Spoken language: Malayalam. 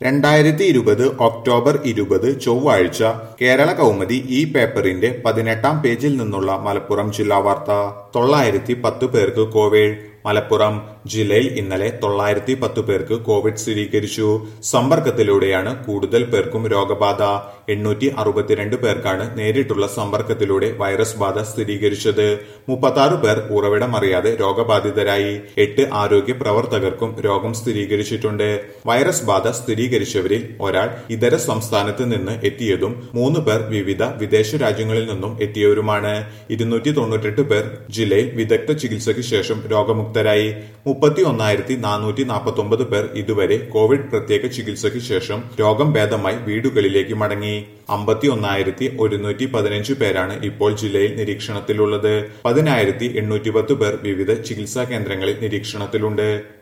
രണ്ടായിരത്തി ഇരുപത് ഒക്ടോബർ ഇരുപത് ചൊവ്വാഴ്ച കേരള കൗമുദി ഈ പേപ്പറിന്റെ പതിനെട്ടാം പേജിൽ നിന്നുള്ള മലപ്പുറം ജില്ലാ വാർത്ത തൊള്ളായിരത്തി പത്ത് പേർക്ക് കോവിഡ് മലപ്പുറം ജില്ലയിൽ ഇന്നലെ തൊള്ളായിരത്തി പത്ത് പേർക്ക് കോവിഡ് സ്ഥിരീകരിച്ചു സമ്പർക്കത്തിലൂടെയാണ് കൂടുതൽ പേർക്കും രോഗബാധ എണ്ണൂറ്റി അറുപത്തിരണ്ട് പേർക്കാണ് നേരിട്ടുള്ള സമ്പർക്കത്തിലൂടെ വൈറസ് ബാധ സ്ഥിരീകരിച്ചത് മുപ്പത്തി പേർ ഉറവിടമറിയാതെ രോഗബാധിതരായി എട്ട് ആരോഗ്യ പ്രവർത്തകർക്കും രോഗം സ്ഥിരീകരിച്ചിട്ടുണ്ട് വൈറസ് ബാധ സ്ഥിരീകരിച്ചവരിൽ ഒരാൾ ഇതര സംസ്ഥാനത്ത് നിന്ന് എത്തിയതും മൂന്ന് പേർ വിവിധ വിദേശ രാജ്യങ്ങളിൽ നിന്നും എത്തിയവരുമാണ് ഇരുന്നൂറ്റി തൊണ്ണൂറ്റെട്ട് പേർ ജില്ലയിൽ വിദഗ്ധ ചികിത്സയ്ക്ക് ശേഷം രോഗമുക്തരായി മുപ്പത്തി ഒന്നായിരത്തി നാനൂറ്റി നാൽപ്പത്തി ഒമ്പത് പേർ ഇതുവരെ കോവിഡ് പ്രത്യേക ചികിത്സയ്ക്ക് ശേഷം രോഗം ഭേദമായി വീടുകളിലേക്ക് മടങ്ങി അമ്പത്തി ഒന്നായിരത്തി ഒരുന്നൂറ്റി പതിനഞ്ച് പേരാണ് ഇപ്പോൾ ജില്ലയിൽ നിരീക്ഷണത്തിലുള്ളത് പതിനായിരത്തി എണ്ണൂറ്റി പത്ത് പേർ വിവിധ ചികിത്സാ കേന്ദ്രങ്ങളിൽ നിരീക്ഷണത്തിലുണ്ട്